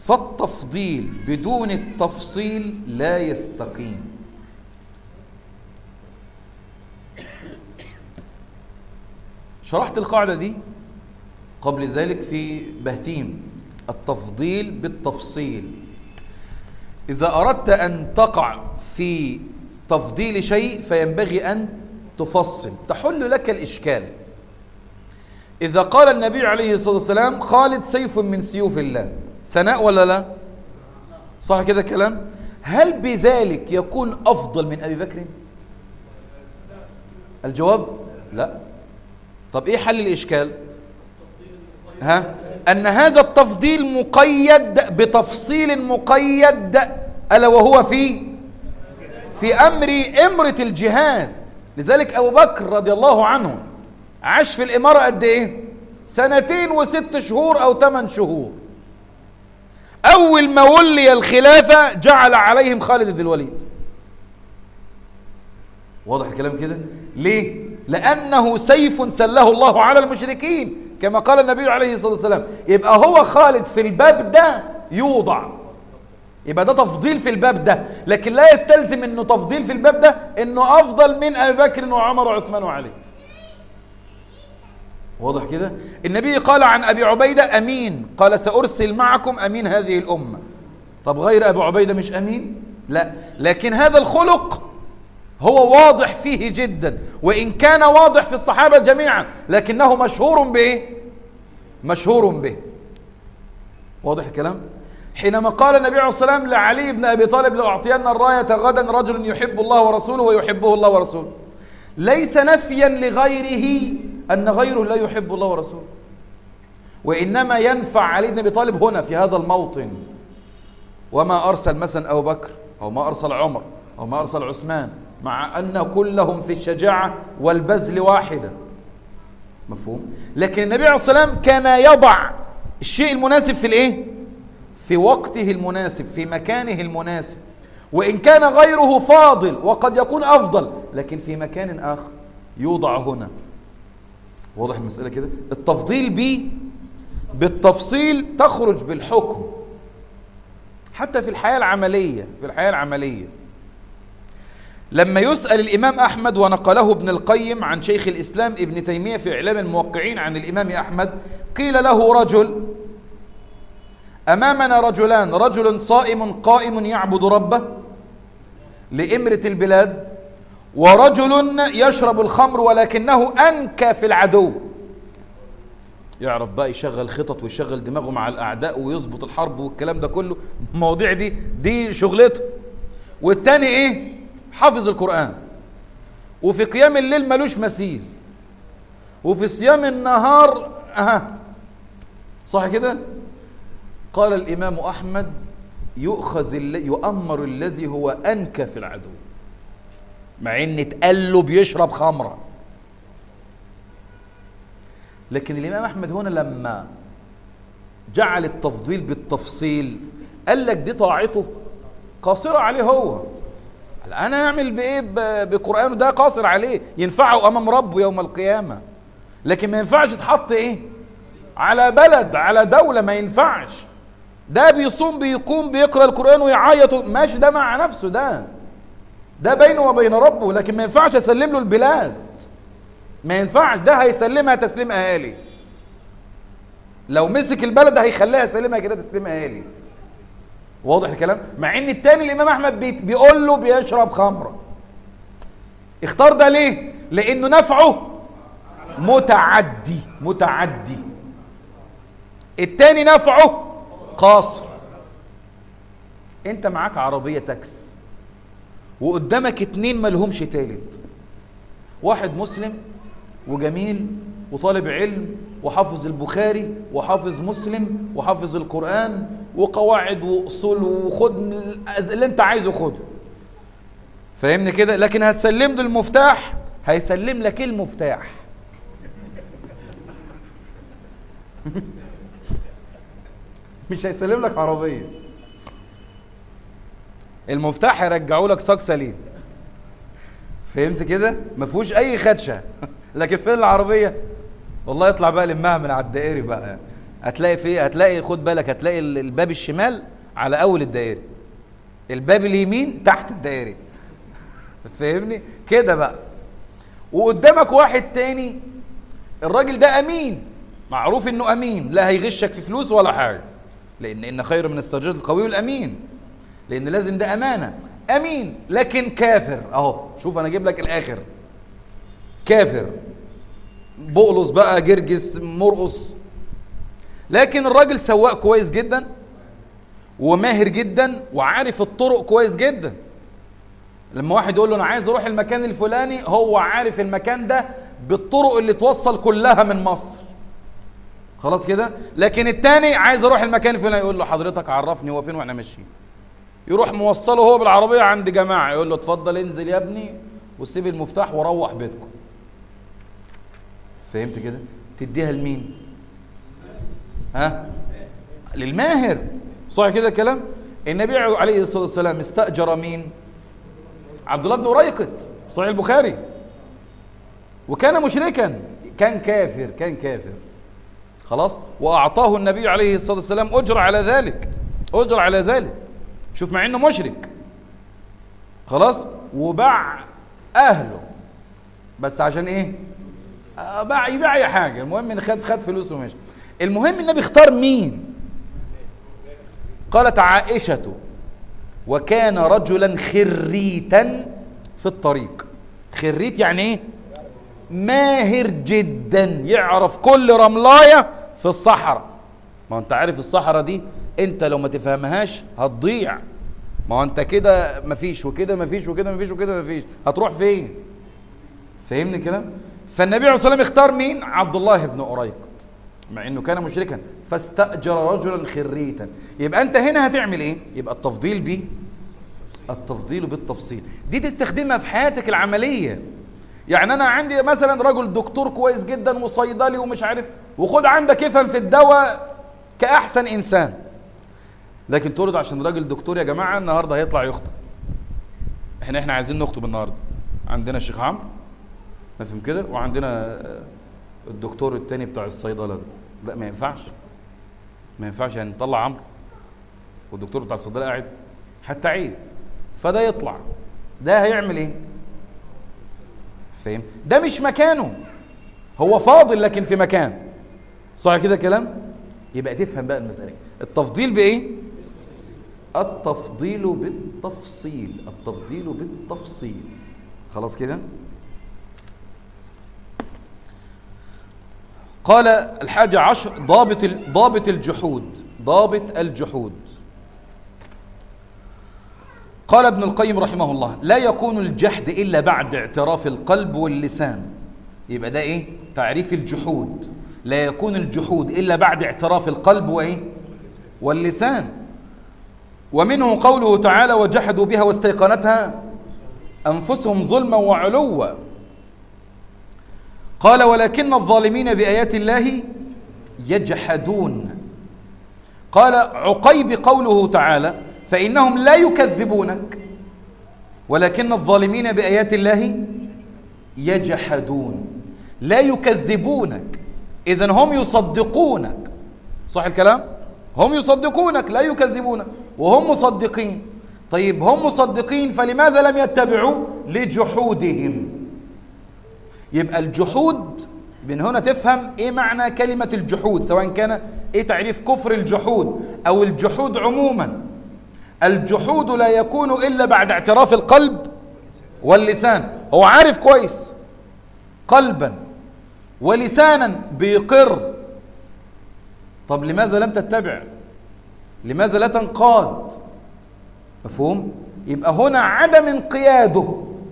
فالتفضيل بدون التفصيل لا يستقيم شرحت القاعدة دي قبل ذلك في بهتيم التفضيل بالتفصيل إذا أردت أن تقع في تفضيل شيء فينبغي أن تفصل تحل لك الإشكال إذا قال النبي عليه الصلاة والسلام خالد سيف من سيوف الله سناء ولا لا صح كده كلام هل بذلك يكون أفضل من أبي بكر الجواب لا طب إيه حل الإشكال ها أن هذا التفضيل مقيد بتفصيل مقيد ألا وهو في في أمر إمرة الجهاد لذلك أبو بكر رضي الله عنه عاش في الإمارة قد إيه سنتين وست شهور أو ثمان شهور أول ما ولي الخلافة جعل عليهم خالد بن الوليد واضح الكلام كده ليه لأنه سيف سله الله على المشركين كما قال النبي عليه الصلاة والسلام يبقى هو خالد في الباب ده يوضع يبقى ده تفضيل في الباب ده لكن لا يستلزم انه تفضيل في الباب ده انه افضل من ابي بكر وعمر وعثمان وعلي واضح كده النبي قال عن ابي عبيده امين قال سارسل معكم امين هذه الامه طب غير ابي عبيده مش امين لا لكن هذا الخلق هو واضح فيه جدا وان كان واضح في الصحابه جميعا لكنه مشهور بايه مشهور به واضح الكلام حينما قال النبي عليه الصلاه والسلام لعلي بن ابي طالب لاعطين الرايه غدا رجل يحب الله ورسوله ويحبه الله ورسوله ليس نفيا لغيره ان غيره لا يحب الله ورسوله وانما ينفع علي بن ابي طالب هنا في هذا الموطن وما ارسل مثلا ابو بكر او ما ارسل عمر او ما ارسل عثمان مع ان كلهم في الشجاعه والبذل واحدا مفهوم لكن النبي عليه الصلاه والسلام كان يضع الشيء المناسب في الايه في وقته المناسب في مكانه المناسب وإن كان غيره فاضل وقد يكون أفضل لكن في مكان آخر يوضع هنا واضح المسألة كده التفضيل بي بالتفصيل تخرج بالحكم حتى في الحياة العملية في الحياة العملية لما يسأل الإمام أحمد ونقله ابن القيم عن شيخ الإسلام ابن تيمية في إعلام الموقعين عن الإمام أحمد قيل له رجل أمامنا رجلان رجل صائم قائم يعبد ربه لإمرة البلاد ورجل يشرب الخمر ولكنه أنكى في العدو يعرف بقى يشغل خطط ويشغل دماغه مع الأعداء ويظبط الحرب والكلام ده كله المواضيع دي دي شغلته والتاني إيه حافظ القرآن وفي قيام الليل ملوش مثيل وفي صيام النهار أها صح كده قال الإمام أحمد يؤخذ يؤمر الذي هو أنكى في العدو مع إن اتقال له بيشرب خمرة لكن الإمام أحمد هنا لما جعل التفضيل بالتفصيل قال لك دي طاعته قاصرة عليه هو أنا أعمل بإيه بقرآنه ده قاصر عليه ينفعه أمام ربه يوم القيامة لكن ما ينفعش تحط إيه على بلد على دولة ما ينفعش ده بيصوم بيقوم بيقرا القران ويعيط ماشي ده مع نفسه ده ده بينه وبين ربه لكن ما ينفعش اسلم له البلاد ما ينفعش ده هيسلمها تسليم اهالي لو مسك البلد هيخليها يسلمها كده تسليم اهالي واضح الكلام مع ان التاني الامام احمد بيقول له بيشرب خمره اختار ده ليه لانه نفعه متعدي متعدي التاني نفعه قاصر انت معاك عربية تاكس وقدامك اتنين ملهمش تالت واحد مسلم وجميل وطالب علم وحافظ البخاري وحافظ مسلم وحافظ القرآن وقواعد وأصول وخد اللي انت عايزه خده فاهمني كده لكن هتسلم له المفتاح هيسلم لك المفتاح مش هيسلم لك عربيه المفتاح هيرجعوا لك صاج سليم فهمت كده ما فيهوش اي خدشه لكن فين العربيه والله يطلع بقى لمها من على الدائري بقى هتلاقي في هتلاقي خد بالك هتلاقي الباب الشمال على اول الدائري الباب اليمين تحت الدائري فاهمني كده بقى وقدامك واحد تاني الراجل ده امين معروف انه امين لا هيغشك في فلوس ولا حاجه لان ان خير من استرجاع القوي الامين لان لازم ده امانه امين لكن كافر اهو شوف انا اجيب لك الاخر كافر بقلص بقى جرجس مرقص لكن الراجل سواق كويس جدا وماهر جدا وعارف الطرق كويس جدا لما واحد يقول له انا عايز اروح المكان الفلاني هو عارف المكان ده بالطرق اللي توصل كلها من مصر خلاص كده لكن التاني عايز اروح المكان الفلاني يقول له حضرتك عرفني هو فين واحنا ماشيين يروح موصله هو بالعربيه عند جماعه يقول له اتفضل انزل يا ابني وسيب المفتاح وروح بيتكم فهمت كده تديها لمين ها للماهر صح كده الكلام النبي عليه الصلاه والسلام استاجر مين عبد الله بن أريقط صحيح البخاري وكان مشركا كان كافر كان كافر خلاص وأعطاه النبي عليه الصلاة والسلام أجر على ذلك أجر على ذلك شوف مع إنه مشرك خلاص وباع أهله بس عشان إيه باع يبيع أي حاجة المهم إن خد خد فلوسه وماشي المهم النبي اختار مين قالت عائشة وكان رجلا خريتا في الطريق خريت يعني ايه ماهر جدا يعرف كل رملايه في الصحراء ما انت عارف الصحراء دي انت لو ما تفهمهاش هتضيع ما هو انت كده مفيش وكده مفيش وكده مفيش وكده مفيش هتروح فين فهمني الكلام فالنبي عليه الصلاه والسلام اختار مين عبد الله بن أريقط مع انه كان مشركا فاستأجر رجلا خريتا يبقى انت هنا هتعمل ايه يبقى التفضيل بيه التفضيل بالتفصيل دي تستخدمها في حياتك العملية يعني انا عندي مثلا رجل دكتور كويس جدا وصيدلي ومش عارف وخد عندك افهم في الدواء كأحسن انسان لكن ترد عشان راجل دكتور يا جماعة النهاردة هيطلع يخطب احنا احنا عايزين نخطب النهاردة عندنا الشيخ عمرو مفهوم كده وعندنا الدكتور التاني بتاع الصيدلة ده لا ما ينفعش ما ينفعش يعني نطلع عمرو والدكتور بتاع الصيدلة قاعد حتى عيد فده يطلع ده هيعمل ايه فاهم ده مش مكانه هو فاضل لكن في مكان صح كده كلام يبقى تفهم بقى المسألة التفضيل بإيه التفضيل بالتفصيل التفضيل بالتفصيل خلاص كده قال الحادي عشر ضابط ضابط الجحود ضابط الجحود قال ابن القيم رحمه الله لا يكون الجحد إلا بعد اعتراف القلب واللسان يبقى ده إيه تعريف الجحود لا يكون الجحود إلا بعد اعتراف القلب وإيه واللسان ومنه قوله تعالى وجحدوا بها واستيقنتها أنفسهم ظلما وعلوا قال ولكن الظالمين بآيات الله يجحدون قال عقيب قوله تعالى فإنهم لا يكذبونك ولكن الظالمين بآيات الله يجحدون لا يكذبونك إذن هم يصدقونك صح الكلام؟ هم يصدقونك لا يكذبونك وهم مصدقين طيب هم مصدقين فلماذا لم يتبعوا لجحودهم يبقى الجحود من هنا تفهم ايه معنى كلمة الجحود سواء كان ايه تعريف كفر الجحود او الجحود عموما الجحود لا يكون إلا بعد اعتراف القلب واللسان هو عارف كويس قلبا ولسانا بيقر طب لماذا لم تتبع لماذا لا تنقاد مفهوم يبقى هنا عدم انقياده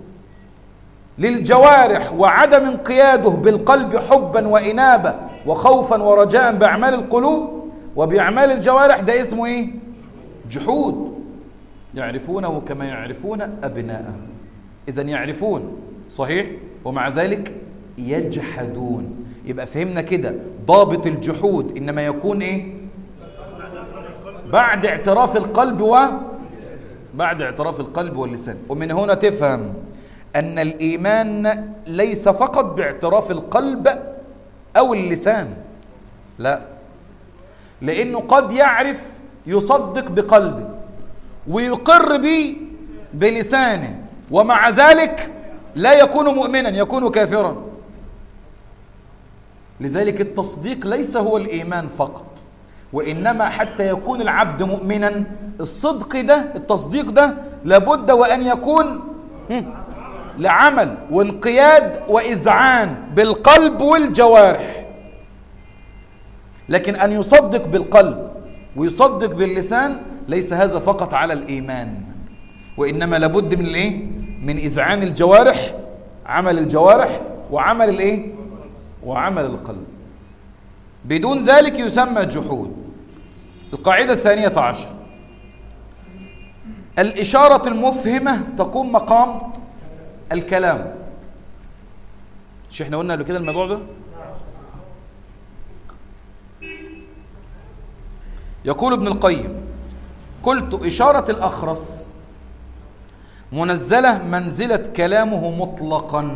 للجوارح وعدم انقياده بالقلب حبا وإنابة وخوفا ورجاء بأعمال القلوب وبأعمال الجوارح ده اسمه ايه جحود يعرفونه كما يعرفون أبناءهم إذا يعرفون صحيح ومع ذلك يجحدون يبقى فهمنا كده ضابط الجحود إنما يكون إيه بعد اعتراف القلب و بعد اعتراف القلب واللسان ومن هنا تفهم أن الإيمان ليس فقط باعتراف القلب أو اللسان لا لأنه قد يعرف يصدق بقلبه ويقر به بلسانه ومع ذلك لا يكون مؤمنا يكون كافرا لذلك التصديق ليس هو الإيمان فقط وإنما حتى يكون العبد مؤمنا الصدق ده التصديق ده لابد وأن يكون لعمل وانقياد وإذعان بالقلب والجوارح لكن أن يصدق بالقلب ويصدق باللسان ليس هذا فقط على الإيمان وإنما لابد من الإيه؟ من إذعان الجوارح عمل الجوارح وعمل الإيه؟ وعمل القلب بدون ذلك يسمى جحود القاعدة الثانية عشر الإشارة المفهمة تقوم مقام الكلام مش احنا قلنا قبل كده الموضوع ده يقول ابن القيم قلت إشارة الأخرس منزلة منزلة كلامه مطلقا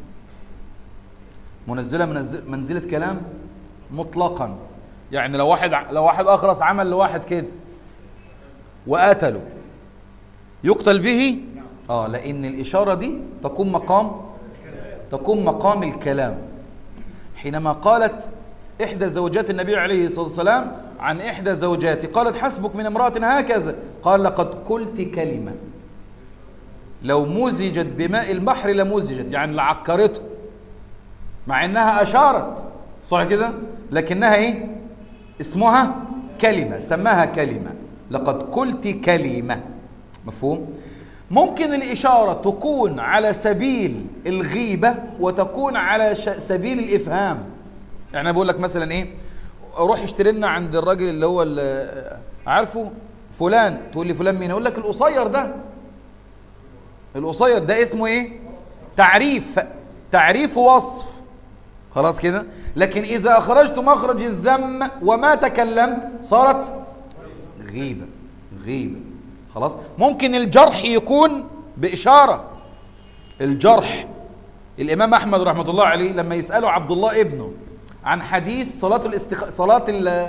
منزلة منزلة كلام مطلقا يعني لو واحد لو واحد أخرس عمل لواحد كده وقتله يقتل به اه لأن الإشارة دي تكون مقام تكون مقام الكلام حينما قالت إحدى زوجات النبي عليه الصلاة والسلام عن إحدى زوجاتي قالت حسبك من امرأة هكذا قال لقد قلت كلمة لو مزجت بماء البحر لمزجت يعني لعكرته مع انها اشارت صح كده لكنها ايه اسمها كلمه سماها كلمه لقد قلت كلمه مفهوم ممكن الاشاره تكون على سبيل الغيبه وتكون على سبيل الافهام يعني انا بقول لك مثلا ايه روح اشتري لنا عند الراجل اللي هو اللي عارفه فلان تقول لي فلان مين اقول لك القصير ده القصير ده اسمه ايه تعريف تعريف وصف خلاص كده لكن اذا اخرجت مخرج الذم وما تكلمت صارت غيبه غيبه خلاص ممكن الجرح يكون باشاره الجرح الامام احمد رحمه الله عليه لما يساله عبد الله ابنه عن حديث صلاه الاستخ... صلاه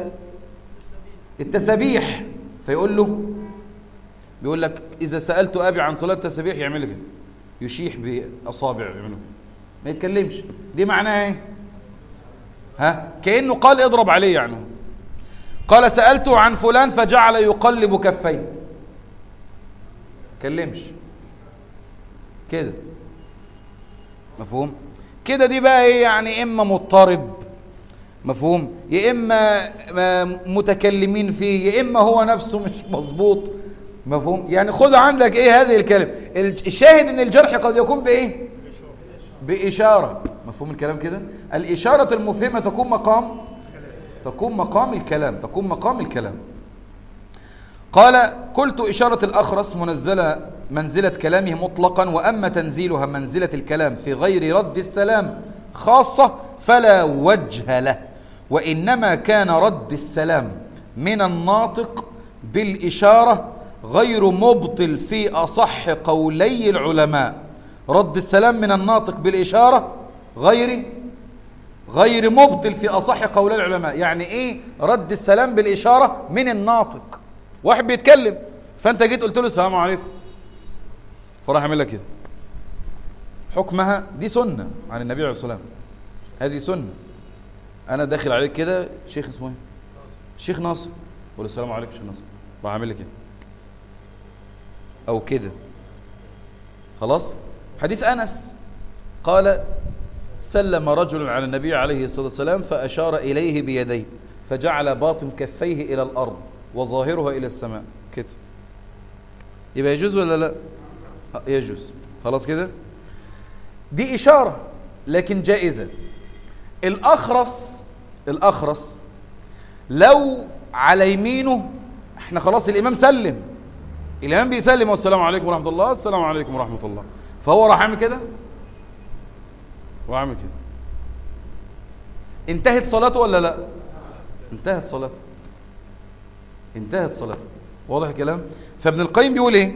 التسابيح فيقول له بيقول لك اذا سالت ابي عن صلاه التسابيح يعمل كده يشيح باصابع يعمله ما يتكلمش دي معناها ايه ها كانه قال اضرب عليه يعني قال سالته عن فلان فجعل يقلب كفيه كلمش كده مفهوم كده دي بقى ايه يعني اما مضطرب مفهوم يا اما متكلمين فيه يا اما هو نفسه مش مظبوط مفهوم يعني خذ عندك ايه هذه الكلمه الشاهد ان الجرح قد يكون بايه باشاره مفهوم الكلام كده الاشاره المفهمه تكون مقام تكون مقام الكلام تكون مقام الكلام قال قلت إشارة الأخرس منزلة منزلة كلامه مطلقا وأما تنزيلها منزلة الكلام في غير رد السلام خاصة فلا وجه له وإنما كان رد السلام من الناطق بالإشارة غير مبطل في أصح قولي العلماء رد السلام من الناطق بالإشارة غير غير مبطل في أصح قولي العلماء يعني إيه رد السلام بالإشارة من الناطق واحد بيتكلم فأنت جيت قلت له السلام عليكم فراح يعمل لك كده حكمها دي سنة عن النبي عليه الصلاة والسلام هذه سنة أنا داخل عليك كده شيخ اسمه إيه؟ شيخ ناصر بقول السلام عليكم شيخ ناصر راح عامل لي كده أو كده خلاص حديث أنس قال سلم رجل على النبي عليه الصلاة والسلام فأشار إليه بيديه فجعل باطن كفيه إلى الأرض وظاهرها إلى السماء كده يبقى يجوز ولا لا يجوز خلاص كده دي إشارة لكن جائزة الأخرس الأخرس لو على يمينه احنا خلاص الإمام سلم الإمام بيسلم والسلام عليكم ورحمة الله السلام عليكم ورحمة الله فهو راح عامل كده وعامل كده انتهت صلاته ولا لا انتهت صلاته انتهت صلاته واضح الكلام فابن القيم بيقول ايه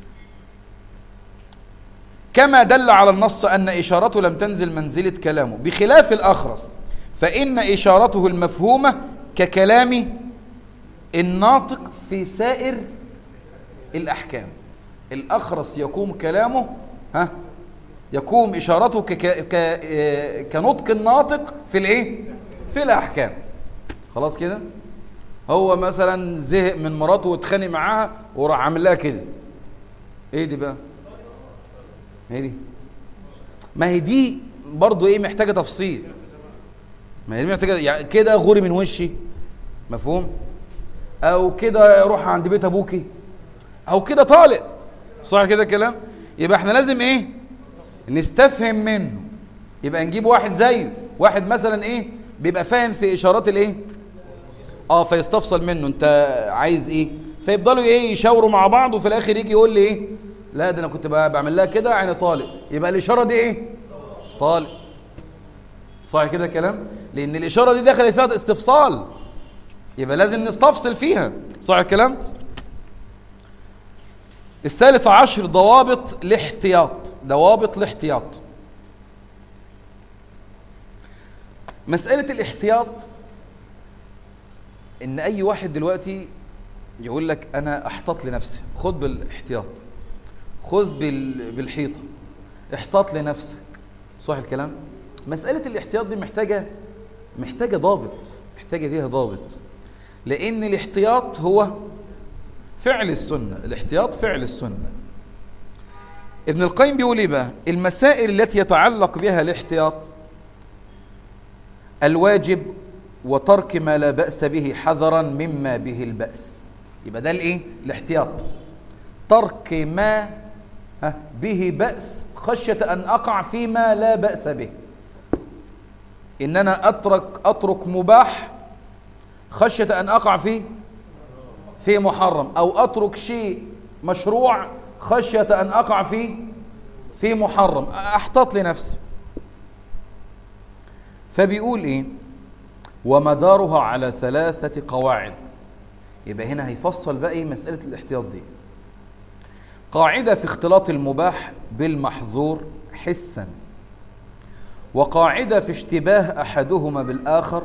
كما دل على النص أن إشارته لم تنزل منزلة كلامه بخلاف الأخرس فإن إشارته المفهومة ككلام الناطق في سائر الأحكام الأخرس يقوم كلامه ها يقوم إشارته ك ك ك كنطق الناطق في الإيه؟ في الأحكام خلاص كده؟ هو مثلا زهق من مراته واتخانق معاها وراح عامل لها كده ايه دي بقى ايه دي ما هي دي برضو ايه محتاجه تفصيل ما هي دي محتاجه يعني كده غوري من وشي مفهوم او كده روح عند بيت ابوكي او كده طالق صح كده الكلام يبقى احنا لازم ايه نستفهم منه يبقى نجيب واحد زيه واحد مثلا ايه بيبقى فاهم في اشارات الايه اه فيستفصل منه انت عايز ايه فيفضلوا ايه يشاوروا مع بعض وفي الاخر يجي يقول لي ايه لا ده انا كنت بعمل لها كده يعني طالق يبقى الاشاره دي ايه طالق صح كده الكلام لان الاشاره دي دخلت فيها استفصال يبقى لازم نستفصل فيها صح الكلام الثالث عشر ضوابط الاحتياط ضوابط الاحتياط مسألة الاحتياط ان اي واحد دلوقتي يقول لك انا احتاط لنفسي خد بالاحتياط خذ بال... بالحيطه احتاط لنفسك صح الكلام مساله الاحتياط دي محتاجه محتاجه ضابط محتاجه فيها ضابط لان الاحتياط هو فعل السنه الاحتياط فعل السنه ابن القيم بيقول ايه بقى المسائل التي يتعلق بها الاحتياط الواجب وترك ما لا بأس به حذرا مما به البأس يبقى ده الايه الاحتياط ترك ما به بأس خشية أن أقع فيما لا بأس به إن أنا أترك أترك مباح خشية أن أقع فيه في محرم أو أترك شيء مشروع خشية أن أقع فيه في محرم أحتاط لنفسي فبيقول إيه ومدارها على ثلاثة قواعد يبقى هنا هيفصل بقى ايه مسألة الاحتياط دي قاعدة في اختلاط المباح بالمحظور حسا وقاعدة في اشتباه أحدهما بالآخر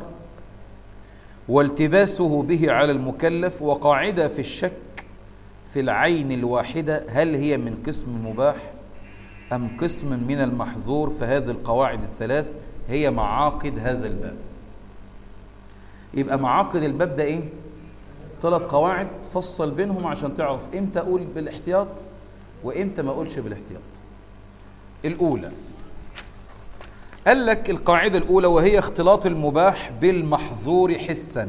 والتباسه به على المكلف وقاعدة في الشك في العين الواحدة هل هي من قسم المباح أم قسم من المحظور فهذه القواعد الثلاث هي معاقد هذا الباب يبقى معاقد الباب ده ايه ثلاث قواعد فصل بينهم عشان تعرف امتى اقول بالاحتياط وامتى ما اقولش بالاحتياط الاولى قال لك القاعده الاولى وهي اختلاط المباح بالمحظور حسا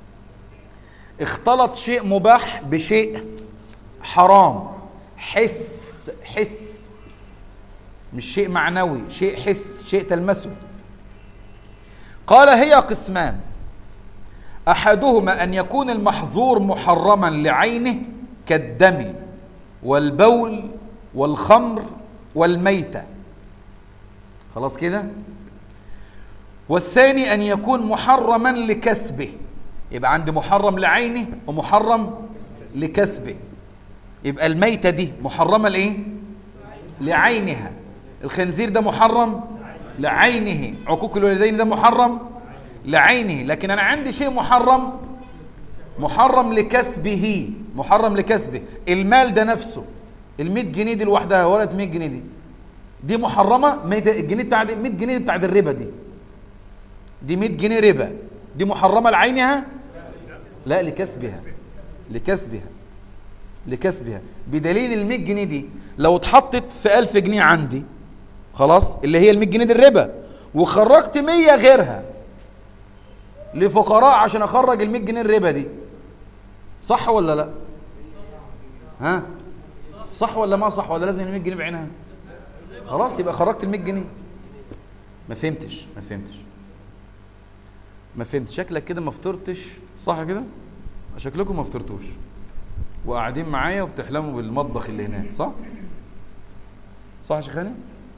اختلط شيء مباح بشيء حرام حس حس مش شيء معنوي شيء حس شيء تلمسه قال هي قسمان احدهما ان يكون المحظور محرما لعينه كالدم والبول والخمر والميته خلاص كده والثاني ان يكون محرما لكسبه يبقى عندي محرم لعينه ومحرم لكسبه يبقى الميته دي محرمه لايه لعينها الخنزير ده محرم لعينه عقوق الوالدين ده محرم لعينه لكن انا عندي شيء محرم محرم لكسبه محرم لكسبه المال ده نفسه ال 100 جنيه دي لوحدها ورقه 100 جنيه دي دي محرمه الجنيه بتاع 100 جنيه بتاعت الربا دي دي 100 جنيه ربا دي محرمه لعينها لا لكسبها لكسبها لكسبها بدليل ال 100 جنيه دي لو اتحطت في 1000 جنيه عندي خلاص اللي هي ال 100 جنيه دي الربا وخرجت 100 غيرها لفقراء عشان اخرج ال 100 جنيه الربا دي صح ولا لا ها صح ولا ما صح ولا لازم ال 100 جنيه بعينها خلاص يبقى خرجت ال 100 جنيه ما فهمتش ما فهمتش ما فهمتش شكلك كده ما فطرتش صح كده شكلكم ما فطرتوش وقاعدين معايا وبتحلموا بالمطبخ اللي هناك صح صح يا شيخاني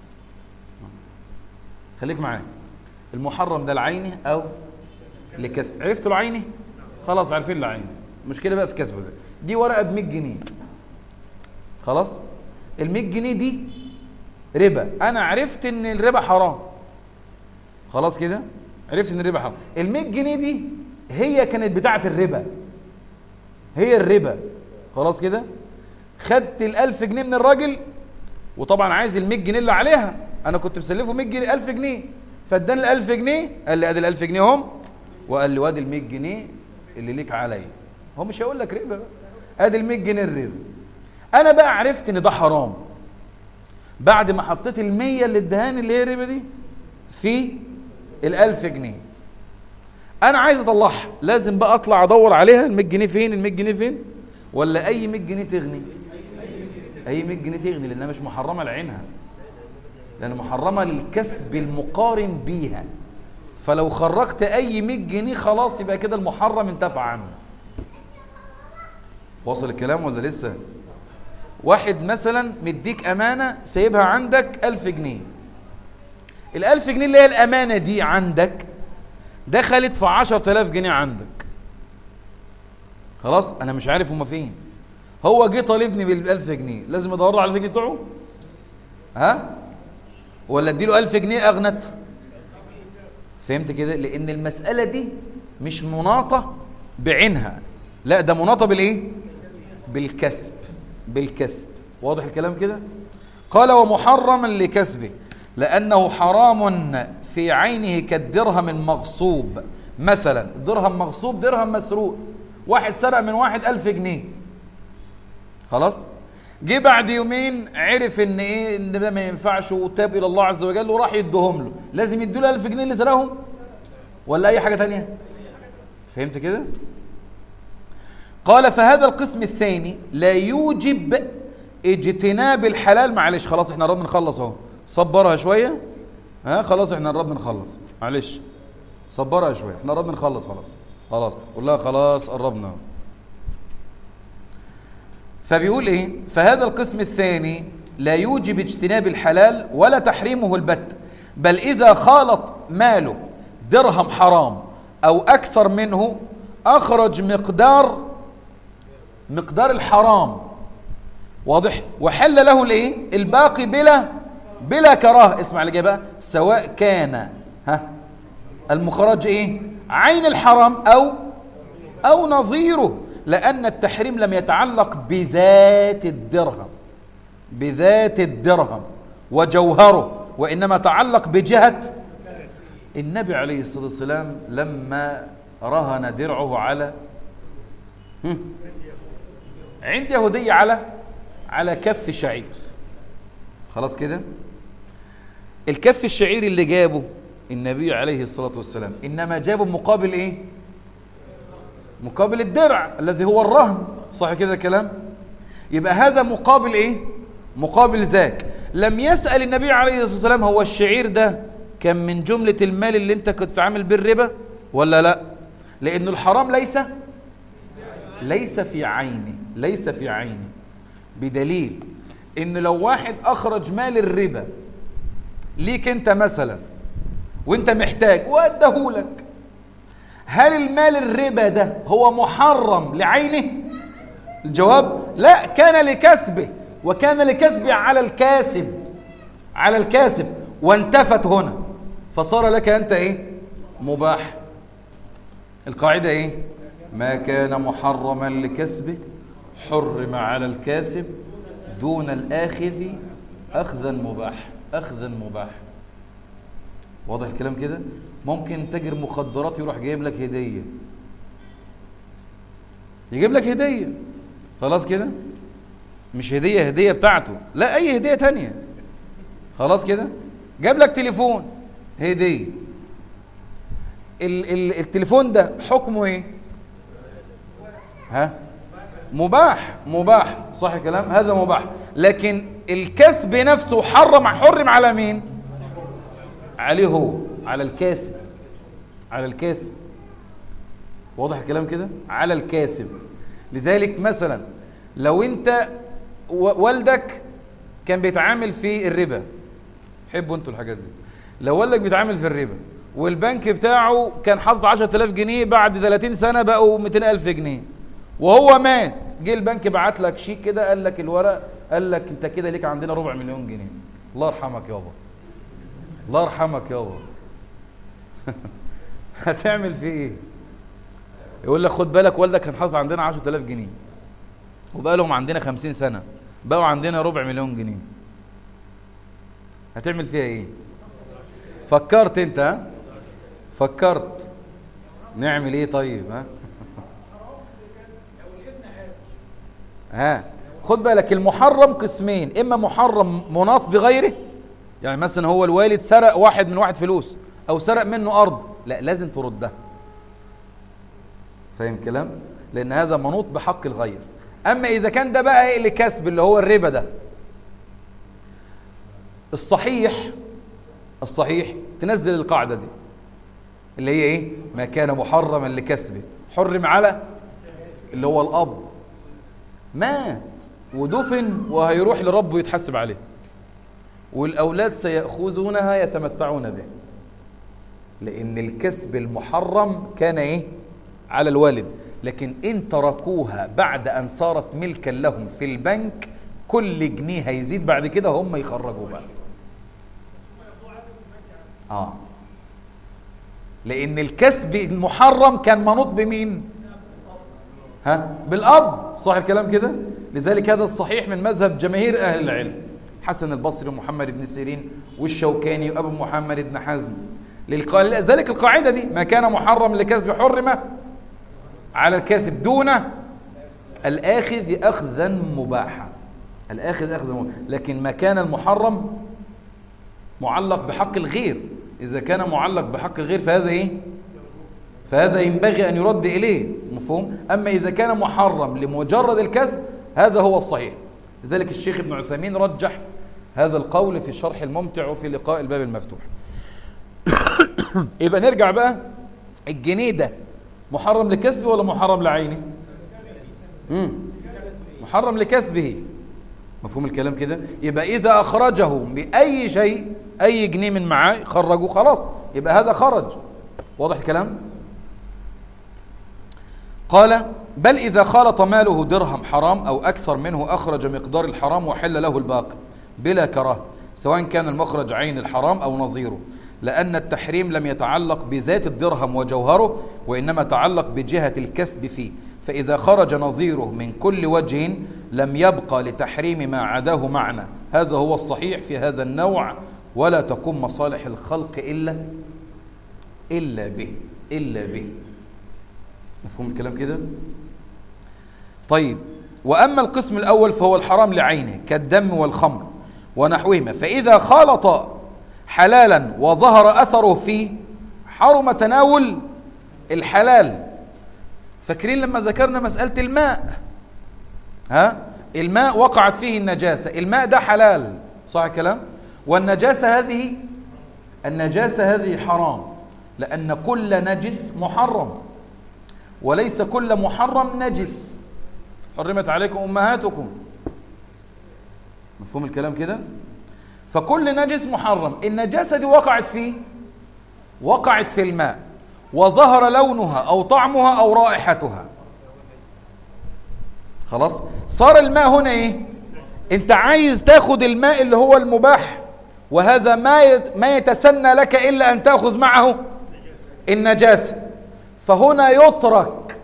خليك معايا المحرم ده العيني او لكسب عرفتوا العيني خلاص عارفين العيني المشكله بقى في كسبه ده دي ورقه ب 100 جنيه خلاص ال 100 جنيه دي ربا انا عرفت ان الربا حرام خلاص كده عرفت ان الربا حرام ال 100 جنيه دي هي كانت بتاعه الربا هي الربا خلاص كده خدت الألف جنيه من الراجل وطبعا عايز المية جنيه اللي عليها انا كنت مسلفه 100 جنيه 1000 جنيه فاداني ال 1000 جنيه قال لي ادي ال 1000 جنيه هم وقال لي وادي ال 100 جنيه اللي ليك عليا هو مش هيقول لك ربا بقى ادي ال 100 جنيه الربا انا بقى عرفت ان ده حرام بعد ما حطيت ال 100 اللي ادهاني اللي هي الربا دي في ال 1000 جنيه انا عايز اطلعها لازم بقى اطلع ادور عليها ال 100 جنيه فين ال 100 جنيه فين ولا اي 100 جنيه تغني اي 100 جنيه تغني لانها مش محرمه لعينها لان محرمه للكسب المقارن بيها فلو خرجت اي 100 جنيه خلاص يبقى كده المحرم انتفع عنه واصل الكلام ولا لسه واحد مثلا مديك امانه سايبها عندك 1000 جنيه ال 1000 جنيه اللي هي الامانه دي عندك دخلت في 10000 جنيه عندك خلاص انا مش عارف هما فين هو جه طالبني بال 1000 جنيه لازم ادور له على 1000 جنيه بتوعه ها ولا اديله 1000 جنيه اغنت فهمت كده لان المساله دي مش مناطه بعينها لا ده مناطه بالايه بالكسب بالكسب واضح الكلام كده قال ومحرما لكسبه لانه حرام في عينه كالدرهم المغصوب مثلا درهم مغصوب درهم مسروق واحد سرق من واحد ألف جنيه خلاص جه بعد يومين عرف ان ايه ان ده ما ينفعش وتاب الى الله عز وجل وراح يديهم له لازم يدوا له 1000 جنيه اللي سرقهم ولا اي حاجه تانية فهمت كده قال فهذا القسم الثاني لا يوجب اجتناب الحلال معلش خلاص احنا قربنا نخلص اهو صبرها شويه ها خلاص احنا قربنا نخلص معلش صبرها شويه احنا قربنا نخلص خلاص خلاص قول لها خلاص قربنا فبيقول ايه فهذا القسم الثاني لا يوجب اجتناب الحلال ولا تحريمه البت بل اذا خالط ماله درهم حرام او اكثر منه اخرج مقدار مقدار الحرام واضح وحل له الايه الباقي بلا بلا كراهه اسمع اللي بقى سواء كان ها المخرج ايه عين الحرام او او نظيره لان التحريم لم يتعلق بذات الدرهم بذات الدرهم وجوهره وانما تعلق بجهه النبي عليه الصلاه والسلام لما رهن درعه على هم؟ عند يهودية على على كف شعير خلاص كده الكف الشعير اللي جابه النبي عليه الصلاة والسلام إنما جابه مقابل إيه مقابل الدرع الذي هو الرهن صح كده كلام يبقى هذا مقابل إيه مقابل ذاك لم يسأل النبي عليه الصلاة والسلام هو الشعير ده كان من جملة المال اللي انت كنت عامل بالربا ولا لا لأن الحرام ليس ليس في عينه ليس في عينه بدليل ان لو واحد اخرج مال الربا ليك انت مثلا وانت محتاج وادهولك هل المال الربا ده هو محرم لعينه الجواب لا كان لكسبه وكان لكسبه على الكاسب على الكاسب وانتفت هنا فصار لك انت ايه مباح القاعده ايه ما كان محرما لكسبه حرم على الكاسب دون الآخذ أخذا مباح أخذا مباح واضح الكلام كده ممكن تاجر مخدرات يروح جايب لك هدية يجيب لك هدية خلاص كده مش هدية هدية بتاعته لا أي هدية تانية خلاص كده جاب لك تليفون هدية ال ال التليفون ده حكمه ايه ها مباح مباح صح الكلام هذا مباح لكن الكسب نفسه حرم حرم على مين عليه هو على الكاسب على الكاسب واضح الكلام كده على الكاسب لذلك مثلا لو انت والدك كان بيتعامل في الربا حبوا انتوا الحاجات دي لو والدك بيتعامل في الربا والبنك بتاعه كان حاطط 10000 جنيه بعد 30 سنه بقوا 200000 جنيه وهو مات جه البنك بعت لك شيك كده قال لك الورق قال لك انت كده ليك عندنا ربع مليون جنيه الله يرحمك يابا الله يرحمك يابا هتعمل فيه ايه يقول لك خد بالك والدك كان حاطط عندنا 10000 جنيه وبقى لهم عندنا 50 سنه بقوا عندنا ربع مليون جنيه هتعمل فيها ايه فكرت انت ها فكرت نعمل ايه طيب ها ها خد بالك المحرم قسمين اما محرم مناط بغيره يعني مثلا هو الوالد سرق واحد من واحد فلوس او سرق منه ارض لا لازم تردها فاهم كلام لان هذا منوط بحق الغير اما اذا كان ده بقى ايه لكسب اللي هو الربا ده الصحيح الصحيح تنزل القاعده دي اللي هي ايه ما كان محرما لكسبه حرم على اللي هو الاب مات ودفن وهيروح لربه يتحسب عليه والاولاد سياخذونها يتمتعون به لان الكسب المحرم كان ايه على الوالد لكن ان تركوها بعد ان صارت ملكا لهم في البنك كل جنيه هيزيد بعد كده هم يخرجوا بقى اه لان الكسب المحرم كان منوط بمين ها بالاب صح الكلام كده لذلك هذا الصحيح من مذهب جماهير اهل العلم حسن البصري ومحمد بن سيرين والشوكاني وابو محمد بن حزم لذلك القاعده دي ما كان محرم لكسب حرم على الكاسب دون الاخذ اخذا مباحا الاخذ اخذا مباحا لكن ما كان المحرم معلق بحق الغير اذا كان معلق بحق الغير فهذا ايه فهذا ينبغي ان يرد اليه مفهوم اما اذا كان محرم لمجرد الكسب هذا هو الصحيح لذلك الشيخ ابن عثيمين رجح هذا القول في الشرح الممتع وفي لقاء الباب المفتوح يبقى نرجع بقى الجنيه ده محرم لكسبه ولا محرم لعينه مم. محرم لكسبه مفهوم الكلام كده يبقى اذا اخرجه باي شيء اي جنيه من معاه خرجه خلاص يبقى هذا خرج واضح الكلام قال بل إذا خالط ماله درهم حرام أو أكثر منه أخرج مقدار الحرام وحل له الباقي بلا كراهة سواء كان المخرج عين الحرام أو نظيره لأن التحريم لم يتعلق بذات الدرهم وجوهره وإنما تعلق بجهة الكسب فيه فإذا خرج نظيره من كل وجه لم يبقى لتحريم ما عداه معنى هذا هو الصحيح في هذا النوع ولا تقوم مصالح الخلق إلا إلا به إلا به مفهوم الكلام كده طيب وأما القسم الأول فهو الحرام لعينه كالدم والخمر ونحوهما فإذا خالط حلالا وظهر أثره فيه حرم تناول الحلال فاكرين لما ذكرنا مسألة الماء ها الماء وقعت فيه النجاسة الماء ده حلال صح الكلام والنجاسة هذه النجاسة هذه حرام لأن كل نجس محرم وليس كل محرم نجس حرمت عليكم أمهاتكم مفهوم الكلام كده فكل نجس محرم النجاسة دي وقعت فيه وقعت في الماء وظهر لونها أو طعمها أو رائحتها خلاص صار الماء هنا ايه انت عايز تاخد الماء اللي هو المباح وهذا ما ما يتسنى لك الا ان تاخذ معه النجاسه فهنا يترك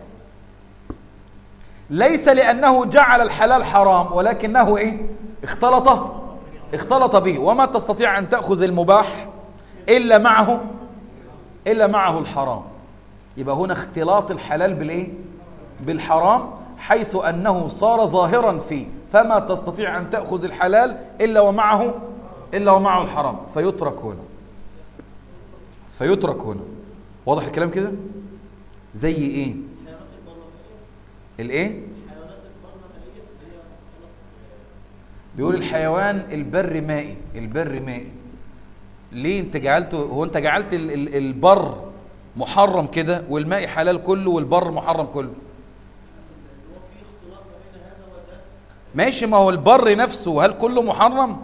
ليس لانه جعل الحلال حرام ولكنه ايه اختلط اختلط به وما تستطيع ان تاخذ المباح الا معه الا معه الحرام يبقى هنا اختلاط الحلال بالايه بالحرام حيث انه صار ظاهرا فيه فما تستطيع ان تاخذ الحلال الا ومعه الا ومعه الحرام فيترك هنا فيترك هنا واضح الكلام كده زي ايه الايه بيقول الحيوان البر مائي البر مائي ليه انت جعلته هو انت جعلت ال ال البر محرم كده والماء حلال كله والبر محرم كله ماشي ما هو البر نفسه هل كله محرم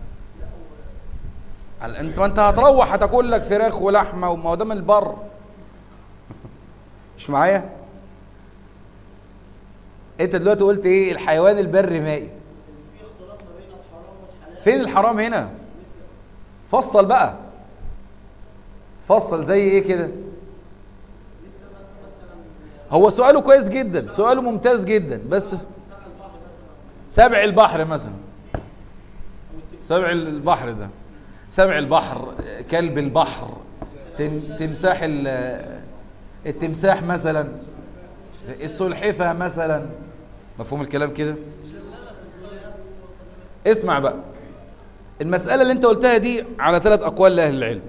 هل انت انت هتروح هتاكل لك فراخ ولحمه وما هو ده من البر مش معايا انت دلوقتي قلت ايه الحيوان البري مائي فين الحرام هنا فصل بقى فصل زي ايه كده هو سؤاله كويس جدا سؤاله ممتاز جدا بس سبع البحر مثلا سبع البحر ده سبع البحر كلب البحر تم تمساح التمساح مثلا السلحفة مثلا مفهوم الكلام كده اسمع بقى المسألة اللي انت قلتها دي على ثلاث أقوال لأهل العلم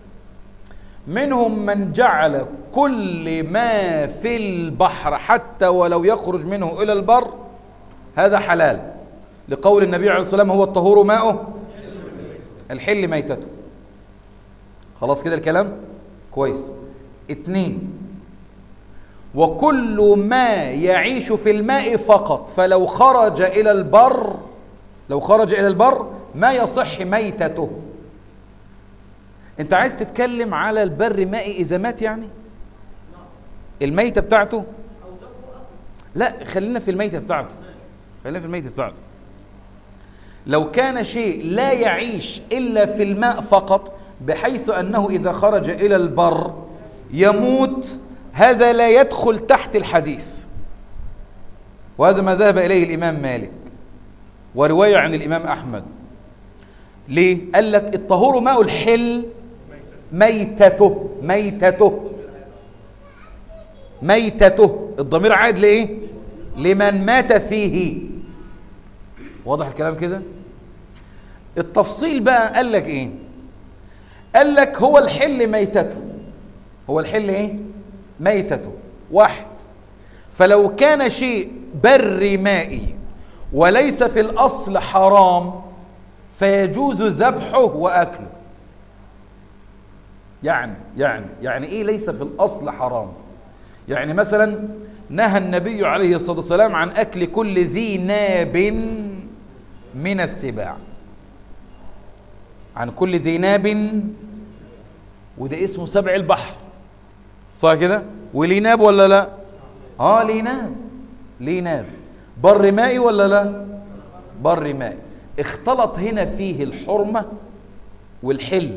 منهم من جعل كل ما في البحر حتى ولو يخرج منه إلى البر هذا حلال لقول النبي عليه الصلاة والسلام هو الطهور ماؤه الحل ميتته خلاص كده الكلام كويس اتنين وكل ما يعيش في الماء فقط فلو خرج إلى البر لو خرج إلى البر ما يصح ميتته انت عايز تتكلم على البر مائي إذا مات يعني الميتة بتاعته لا خلينا في الميتة بتاعته خلينا في الميتة بتاعته لو كان شيء لا يعيش إلا في الماء فقط بحيث أنه إذا خرج إلى البر يموت هذا لا يدخل تحت الحديث وهذا ما ذهب إليه الإمام مالك ورواية عن الإمام أحمد ليه؟ قال لك الطهور ماء الحل ميتته ميتته ميتته الضمير عاد لإيه؟ لمن مات فيه واضح الكلام كده؟ التفصيل بقى قال لك إيه؟ قال لك هو الحل ميتته هو الحل إيه؟ ميتته واحد فلو كان شيء بري مائي وليس في الأصل حرام فيجوز ذبحه وأكله يعني يعني يعني إيه ليس في الأصل حرام يعني مثلا نهى النبي عليه الصلاة والسلام عن أكل كل ذي ناب من السباع عن كل ذي ناب وده اسمه سبع البحر صح كده وليه ناب ولا لا اه ليه ناب ليه ناب بر مائي ولا لا بر مائي اختلط هنا فيه الحرمة والحل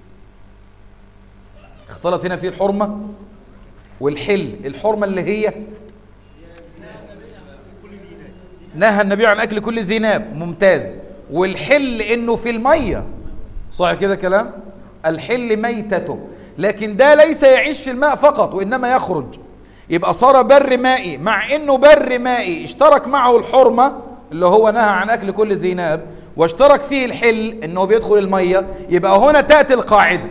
اختلط هنا فيه الحرمة والحل الحرمة اللي هي نهى النبي عن أكل كل ذي ناب ممتاز والحل إنه في المية صح كده كلام الحل ميتته لكن ده ليس يعيش في الماء فقط وإنما يخرج يبقى صار بر مائي مع انه بر مائي اشترك معه الحرمة اللي هو نهى عن اكل كل ذي ناب واشترك فيه الحل انه بيدخل المية يبقى هنا تأتي القاعدة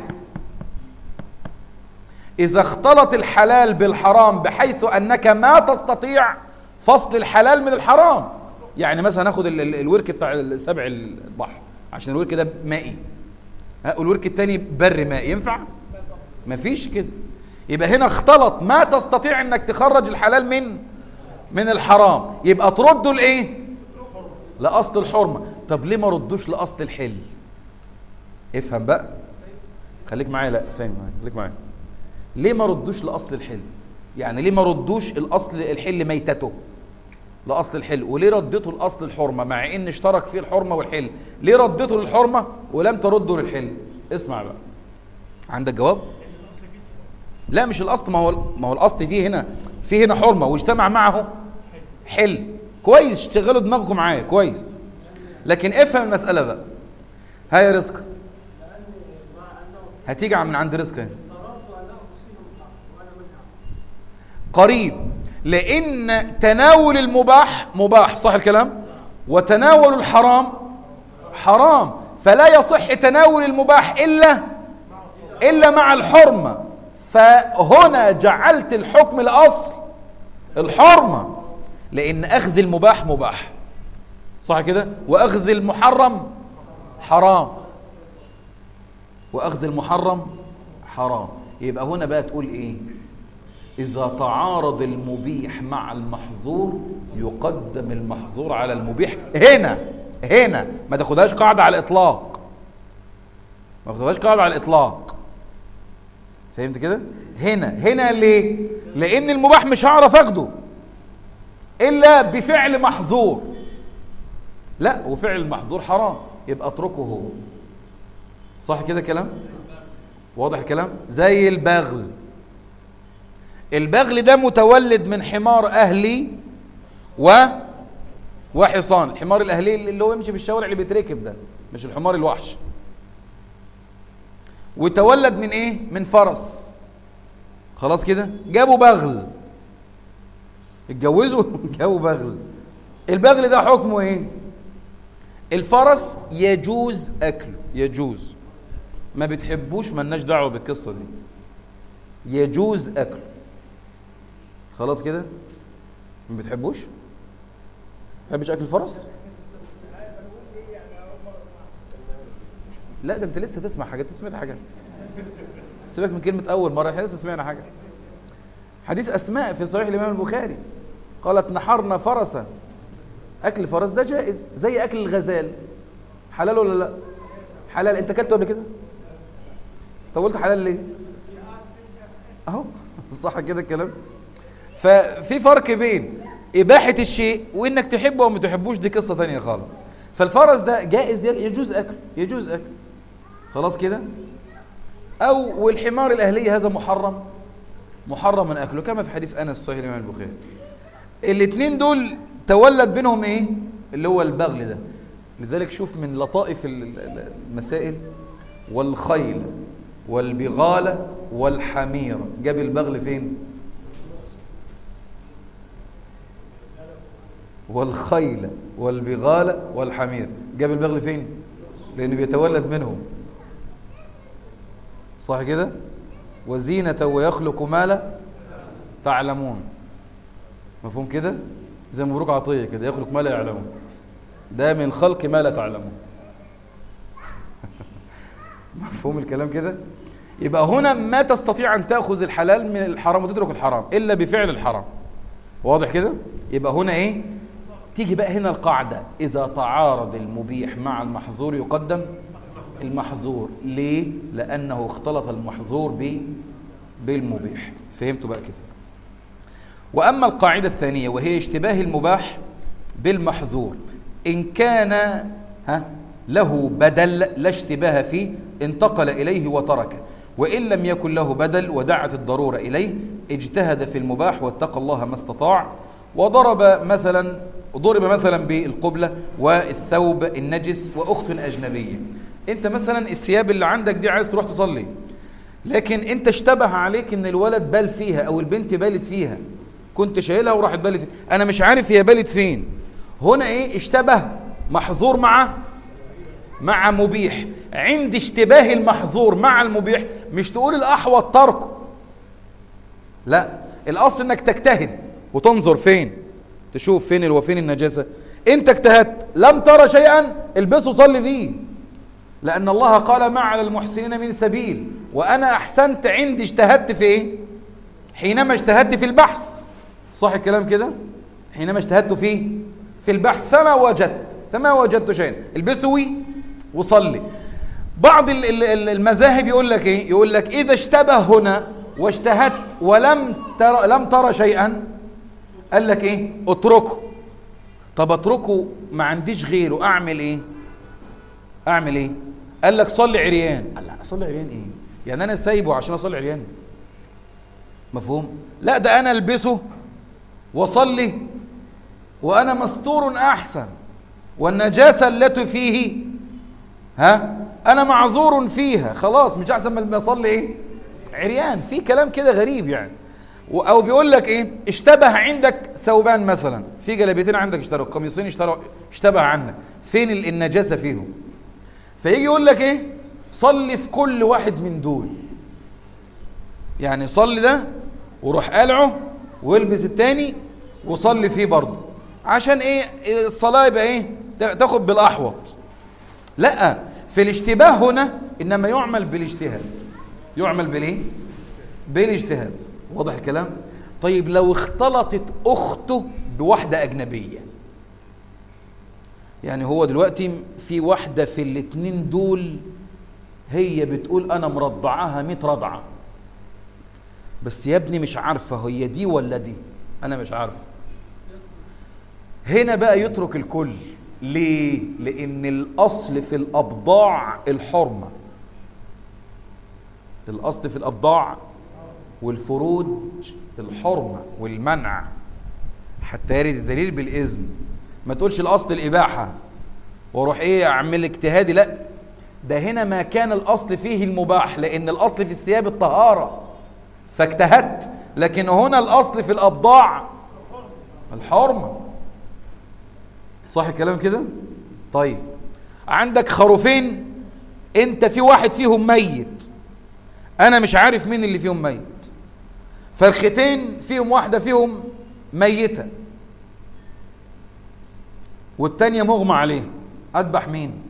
اذا اختلط الحلال بالحرام بحيث انك ما تستطيع فصل الحلال من الحرام يعني مثلا ناخد الورك بتاع سبع البحر عشان الورك ده مائي والورك التاني بر مائي ينفع مفيش كده يبقى هنا اختلط ما تستطيع انك تخرج الحلال من من الحرام يبقى ترده لايه لاصل الحرمه طب ليه ما ردوش لاصل الحل افهم بقى خليك معايا لا فاهم معايا خليك معايا ليه ما ردوش لاصل الحل يعني ليه ما ردوش الاصل الحل ميتته لاصل الحل وليه ردته لاصل الحرمه مع ان اشترك فيه الحرمه والحل ليه ردته للحرمه ولم ترده للحل اسمع بقى عندك جواب لا مش الاصل ما هو ما هو الاصل فيه هنا فيه هنا حرمه واجتمع معه حل كويس اشتغلوا دماغكم معايا كويس لكن افهم المساله بقى هاي رزق هتيجي من عند رزق هنا قريب لان تناول المباح مباح صح الكلام وتناول الحرام حرام فلا يصح تناول المباح الا الا مع الحرمه فهنا جعلت الحكم الأصل الحرمة لأن أخذ المباح مباح صح كده وأخذ المحرم حرام وأخذ المحرم حرام يبقى هنا بقى تقول إيه إذا تعارض المبيح مع المحظور يقدم المحظور على المبيح هنا هنا ما تاخدهاش قاعدة على الإطلاق ما تاخدهاش قاعدة على الإطلاق فهمت كده هنا هنا ليه لان المباح مش هعرف اخده الا بفعل محظور لا وفعل المحظور حرام يبقى اتركه هو صح كده كلام واضح الكلام زي البغل البغل ده متولد من حمار اهلي و وحصان الحمار الاهلي اللي هو يمشي في الشوارع اللي بيتركب ده مش الحمار الوحش وتولد من ايه من فرس خلاص كده جابوا بغل اتجوزوا جابوا بغل البغل ده حكمه ايه الفرس يجوز اكله يجوز ما بتحبوش ملناش دعوه بالقصه دي يجوز اكله خلاص كده ما بتحبوش ما بتحبش اكل الفرس لا ده انت لسه تسمع حاجه انت سمعت حاجه سيبك من كلمه اول مره احنا لسه سمعنا حاجه حديث اسماء في صحيح الامام البخاري قالت نحرنا فرسا اكل الفرس ده جائز زي اكل الغزال حلال ولا لا حلال انت اكلته قبل كده طب قلت حلال ليه اهو صح كده الكلام ففي فرق بين اباحه الشيء وانك تحبه او ما تحبوش دي قصه ثانيه خالص فالفرس ده جائز يجوز اكل يجوز اكل خلاص كده او والحمار الاهلي هذا محرم محرم من اكله كما في حديث انس صحيح الامام البخاري الاثنين دول تولد بينهم ايه اللي هو البغل ده لذلك شوف من لطائف المسائل والخيل والبغال والحمير جاب البغل فين والخيل والبغال والحمير جاب البغل فين لأنه بيتولد منهم صح كده وزينة ويخلق ما لا تعلمون مفهوم كده زي مبروك عطية كده يخلق ما لا يعلمون ده من خلق ما لا تعلمون مفهوم الكلام كده يبقى هنا ما تستطيع أن تأخذ الحلال من الحرام وتترك الحرام إلا بفعل الحرام واضح كده يبقى هنا إيه تيجي بقى هنا القاعدة إذا تعارض المبيح مع المحظور يقدم المحظور ليه؟ لأنه اختلط المحظور ب بالمبيح فهمتوا بقى كده وأما القاعدة الثانية وهي اشتباه المباح بالمحظور إن كان ها له بدل لا اشتباه فيه انتقل إليه وتركه وإن لم يكن له بدل ودعت الضرورة إليه اجتهد في المباح واتقى الله ما استطاع وضرب مثلا ضرب مثلا بالقبلة والثوب النجس وأخت أجنبية أنت مثلا الثياب اللي عندك دي عايز تروح تصلي لكن أنت اشتبه عليك أن الولد بال فيها أو البنت بالت فيها كنت شايلها وراحت بالت فيها أنا مش عارف هي بالت فين هنا إيه اشتبه محظور مع مع مبيح عند اشتباه المحظور مع المبيح مش تقول الأحوط تركه لا الأصل أنك تجتهد وتنظر فين تشوف فين الوفين النجاسة انت اجتهدت لم ترى شيئا البسه صلي فيه لأن الله قال ما على المحسنين من سبيل وأنا أحسنت عندي اجتهدت في إيه حينما اجتهدت في البحث صح الكلام كده حينما اجتهدت فيه في البحث فما وجدت فما وجدت شيئا البسه وصلي بعض المذاهب يقول لك ايه يقول لك اذا اشتبه هنا واجتهدت ولم ترى لم ترى شيئا قال لك ايه اتركه طب اتركه ما عنديش غيره اعمل ايه اعمل ايه قال لك صلي عريان قال لا صلي عريان ايه يعني انا سايبه عشان اصلي عريان مفهوم لا ده انا البسه واصلي وانا مستور احسن والنجاسه التي فيه ها انا معذور فيها خلاص مش احسن ما اصلي ايه عريان في كلام كده غريب يعني او بيقول لك ايه اشتبه عندك ثوبان مثلا في جلابيتين عندك اشتروا قميصين اشتروا اشتبه عنك فين النجاسه فيهم فيجي يقول لك ايه صلي في كل واحد من دول يعني صلي ده وروح قلعه والبس التاني وصلي فيه برضه عشان ايه الصلاه يبقى ايه تاخد بالاحوط لا في الاشتباه هنا انما يعمل بالاجتهاد يعمل بالايه بالاجتهاد واضح الكلام طيب لو اختلطت اخته بواحده اجنبيه يعني هو دلوقتي في واحده في الاتنين دول هي بتقول انا مرضعاها 100 رضعه بس يا ابني مش عارفه هي دي ولا دي انا مش عارفه هنا بقى يترك الكل ليه لان الاصل في الابضاع الحرمه الاصل في الابضاع والفروج الحرمة والمنع حتى يرد الدليل بالإذن ما تقولش الأصل الإباحة واروح إيه أعمل اجتهادي لا ده هنا ما كان الأصل فيه المباح لأن الأصل في الثياب الطهارة فاجتهدت لكن هنا الأصل في الأبضاع الحرمة صح الكلام كده طيب عندك خروفين انت في واحد فيهم ميت انا مش عارف مين اللي فيهم ميت فالختين فيهم واحدة فيهم ميتة والتانية مغمى عليه اذبح مين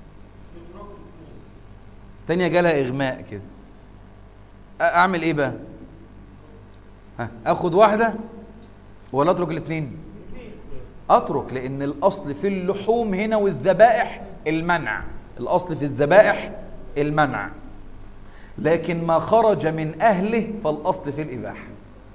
التانية جالها اغماء كده اعمل ايه بقى ها اخد واحدة ولا اترك الاثنين اترك لان الاصل في اللحوم هنا والذبائح المنع الاصل في الذبائح المنع لكن ما خرج من اهله فالاصل في الاباحه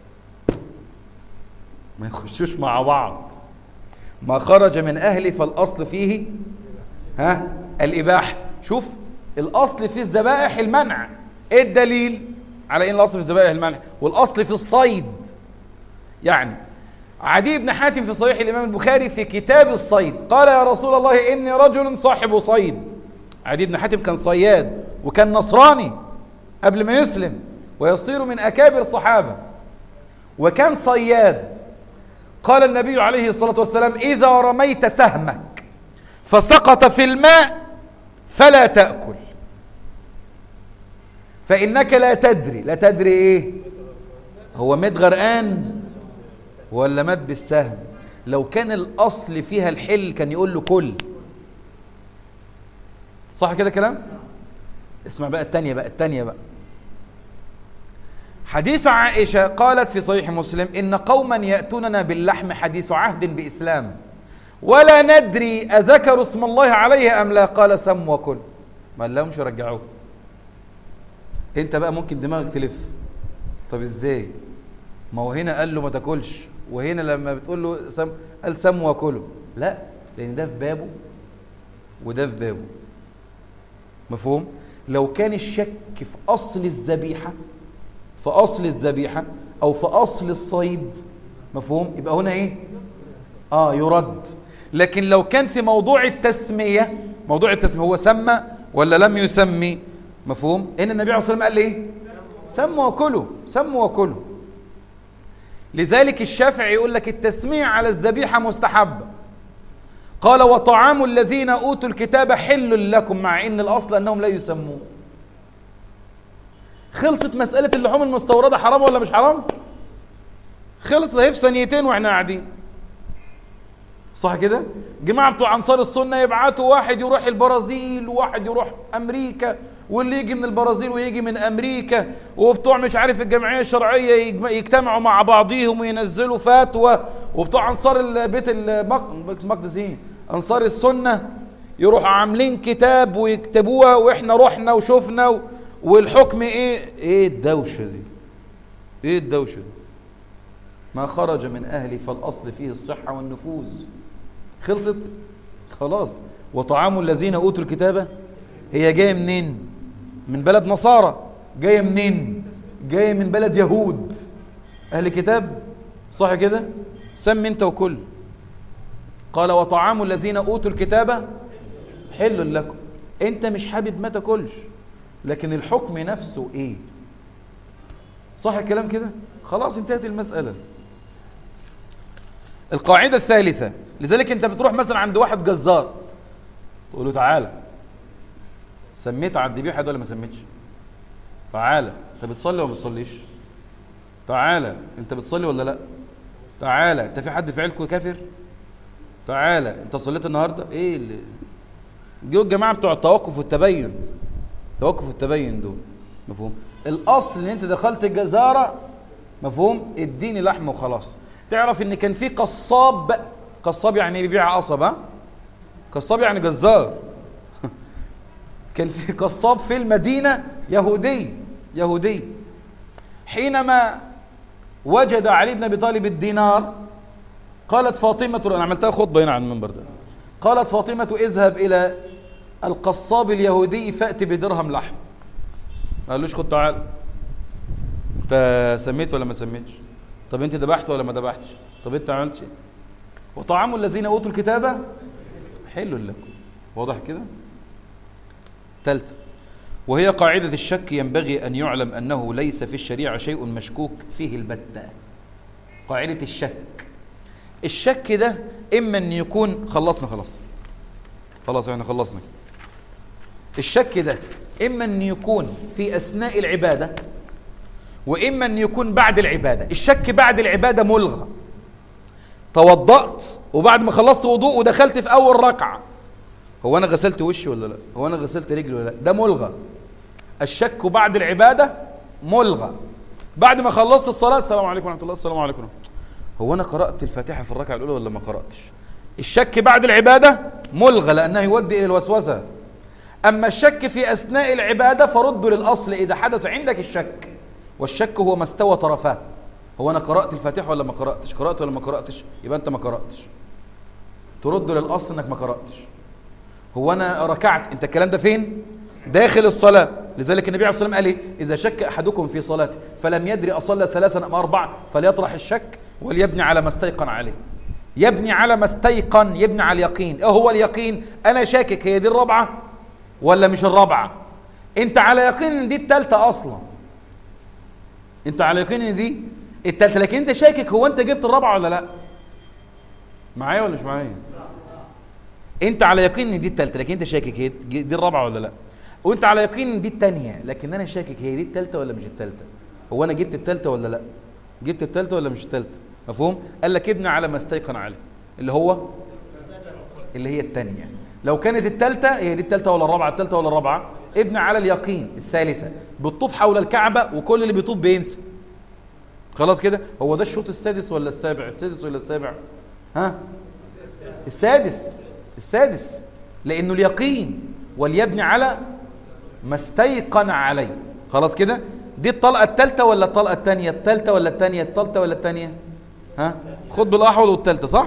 ما يخشوش مع بعض ما خرج من اهله فالاصل فيه ها الاباحه شوف الاصل في الذبائح المنع ايه الدليل على ان الاصل في الذبائح المنع والاصل في الصيد يعني عدي بن حاتم في صحيح الامام البخاري في كتاب الصيد قال يا رسول الله اني رجل صاحب صيد عدي بن حاتم كان صياد وكان نصراني قبل ما يسلم ويصير من اكابر الصحابه وكان صياد قال النبي عليه الصلاه والسلام اذا رميت سهمك فسقط في الماء فلا تاكل فانك لا تدري لا تدري ايه هو مات غرقان ولا مات بالسهم لو كان الاصل فيها الحل كان يقول له كل صح كده كلام اسمع بقى التانية بقى التانية بقى حديث عائشة قالت في صحيح مسلم إن قوما يأتوننا باللحم حديث عهد بإسلام ولا ندري أذكروا اسم الله عليه أم لا قال سم وكل ما لهمش رجعوه انت بقى ممكن دماغك تلف طب ازاي ما هو هنا قال له ما تاكلش وهنا لما بتقول له سم قال سم وكله لا لان ده في بابه وده في بابه مفهوم لو كان الشك في اصل الذبيحه في اصل الذبيحه او في اصل الصيد مفهوم يبقى هنا ايه اه يرد لكن لو كان في موضوع التسميه موضوع التسميه هو سمى ولا لم يسمي مفهوم ان النبي عليه الصلاه والسلام قال ايه سموا وكلوا سموا وكلوا لذلك الشافعي يقول لك التسميع على الذبيحه مستحبه قال وطعام الذين اوتوا الكتاب حل لكم مع ان الاصل انهم لا يسمون خلصت مساله اللحوم المستورده حرام ولا مش حرام خلص اهي في ثانيتين واحنا قاعدين صح كده جماعه بتوع انصار السنه يبعتوا واحد يروح البرازيل وواحد يروح امريكا واللي يجي من البرازيل ويجي من امريكا وبتوع مش عارف الجمعيه الشرعيه يجتمعوا مع بعضيهم وينزلوا فتوى وبتوع انصار البيت المقدس ايه انصار السنه يروحوا عاملين كتاب ويكتبوها واحنا رحنا وشفنا والحكم ايه ايه الدوشه دي ايه الدوشه دي ما خرج من اهلي فالاصل فيه الصحه والنفوذ خلصت خلاص وطعام الذين اوتوا الكتابه هي جايه منين من بلد نصارى جايه منين جايه من بلد يهود اهل كتاب صح كده سم انت وكل قال وطعام الذين اوتوا الكتاب حل لكم انت مش حابب ما تاكلش لكن الحكم نفسه ايه صح الكلام كده خلاص انتهت المساله القاعده الثالثه لذلك انت بتروح مثلا عند واحد جزار تقول له تعالى سميت على الذبيحه ده ولا ما سميتش تعالى انت بتصلي ولا ما بتصليش تعالى انت بتصلي ولا لا تعالى انت في حد في عيلكم كافر تعالى انت صليت النهارده ايه اللي جو الجماعه بتوع التوقف والتبين التوقف والتبين دول مفهوم الاصل ان انت دخلت الجزاره مفهوم اديني لحمه وخلاص تعرف ان كان في قصاب قصاب يعني بيبيع قصب ها قصاب يعني جزار كان في قصاب في المدينة يهودي يهودي حينما وجد علي بن ابي طالب الدينار قالت فاطمة انا عملتها خطبة هنا على المنبر ده قالت فاطمة اذهب الى القصاب اليهودي فأتي بدرهم لحم ما قالوش خد تعال انت سميت ولا ما سميتش طب انت ذبحت ولا ما ذبحتش طب انت عملتش ايه وطعام الذين اوتوا الكتاب حل لكم واضح كده ثالثه وهي قاعدة الشك ينبغي أن يعلم أنه ليس في الشريعة شيء مشكوك فيه البتة قاعدة الشك الشك ده إما أن يكون خلصنا خلاص خلاص احنا خلصنا الشك ده إما أن يكون في أثناء العبادة وإما أن يكون بعد العبادة الشك بعد العبادة ملغى توضأت وبعد ما خلصت وضوء ودخلت في أول ركعة هو أنا غسلت وشي ولا لا هو أنا غسلت رجلي ولا لا ده ملغى الشك بعد العبادة ملغى بعد ما خلصت الصلاة السلام عليكم ورحمة الله السلام عليكم هو أنا قرأت الفاتحة في الركعة الأولى ولا ما قرأتش الشك بعد العبادة ملغى لأنه يودي إلى الوسوسة أما الشك في أثناء العبادة فرد للأصل إذا حدث عندك الشك والشك هو ما استوى طرفاه هو أنا قرأت الفاتحة ولا ما قرأتش قرأت ولا ما قرأتش يبقى أنت ما قرأتش ترد للأصل أنك ما قرأتش هو أنا ركعت أنت الكلام ده فين داخل الصلاة لذلك النبي عليه الصلاة والسلام قال إيه إذا شك أحدكم في صلاته فلم يدري أصلى ثلاثا أم أربعة فليطرح الشك وليبني على ما استيقن عليه يبني على ما استيقن يبني على اليقين ايه هو اليقين انا شاكك هي دي الرابعه ولا مش الرابعه انت على يقين ان دي الثالثه اصلا انت على يقين ان دي الثالثه لكن انت شاكك هو انت جبت الرابعه ولا لا معايا ولا مش معايا انت على يقين ان دي الثالثه لكن انت شاكك هي دي الرابعه ولا لا وانت على يقين ان دي الثانيه لكن انا شاكك هي دي الثالثه ولا مش الثالثه هو انا جبت الثالثه ولا لا جبت الثالثه ولا مش الثالثه مفهوم قال لك ابني على ما استيقن عليه اللي هو اللي هي الثانيه لو كانت الثالثه هي دي الثالثه ولا الرابعه الثالثه ولا الرابعه ابني على اليقين الثالثه بتطوف حول الكعبه وكل اللي بيطوف بينسى خلاص كده هو ده الشوط السادس ولا السابع السادس ولا السابع ها السادس السادس لانه اليقين وليبني على ما استيقن عليه خلاص كده دي الطلقه الثالثه ولا الطلقه الثانيه الثالثه ولا الثانيه الثالثه ولا الثانيه ها خد بالاحوض والثالثه صح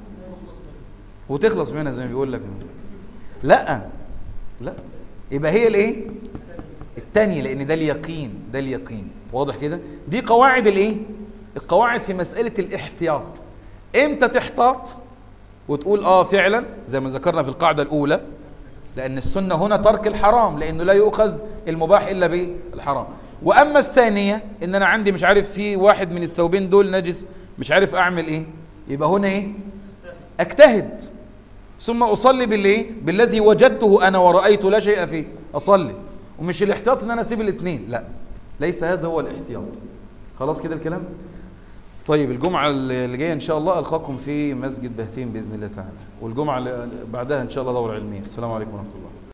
وتخلص منها زي ما بيقول لك لا لا يبقى هي الايه الثانيه لان ده اليقين ده اليقين واضح كده دي قواعد الايه القواعد في مساله الاحتياط امتى تحتاط وتقول اه فعلا زي ما ذكرنا في القاعده الاولى لان السنه هنا ترك الحرام لانه لا يؤخذ المباح الا بالحرام واما الثانيه ان انا عندي مش عارف في واحد من الثوبين دول نجس مش عارف اعمل ايه يبقى هنا ايه اجتهد ثم اصلي بالايه بالذي وجدته انا ورايت لا شيء فيه اصلي ومش الاحتياط ان انا اسيب الاثنين لا ليس هذا هو الاحتياط خلاص كده الكلام طيب الجمعة اللي جاية إن شاء الله ألقاكم في مسجد بهتين بإذن الله تعالى والجمعة اللي بعدها إن شاء الله دورة علمية السلام عليكم ورحمة الله